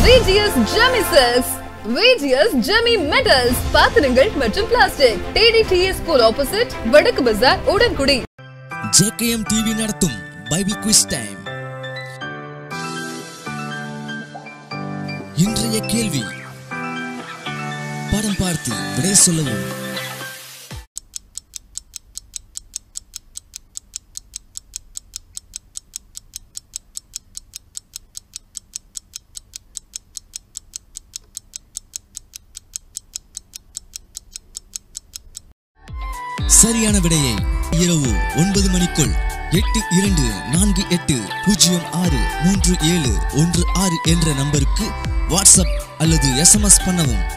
VGS Jemi silks VGS Jemi metals பாத்திரங்கள் மற்றும் plastic TDTDS school opposite வடக்கு பஜார் உடன்குடி ஜேகேஎம் டிவி நடத்தும் பைபிள் குவிஸ் டைம் இன்றைய கேள்வி படம் பார்த்து விடை சொல்லவும் சரியான விடையை இரவு ஒன்பது மணிக்குள் எட்டு இரண்டு நான்கு எட்டு பூஜ்ஜியம் ஆறு மூன்று ஏழு ஒன்று ஆறு என்ற நம்பருக்கு வாட்ஸ்அப் அல்லது எஸ்எம்எஸ் பண்ணவும்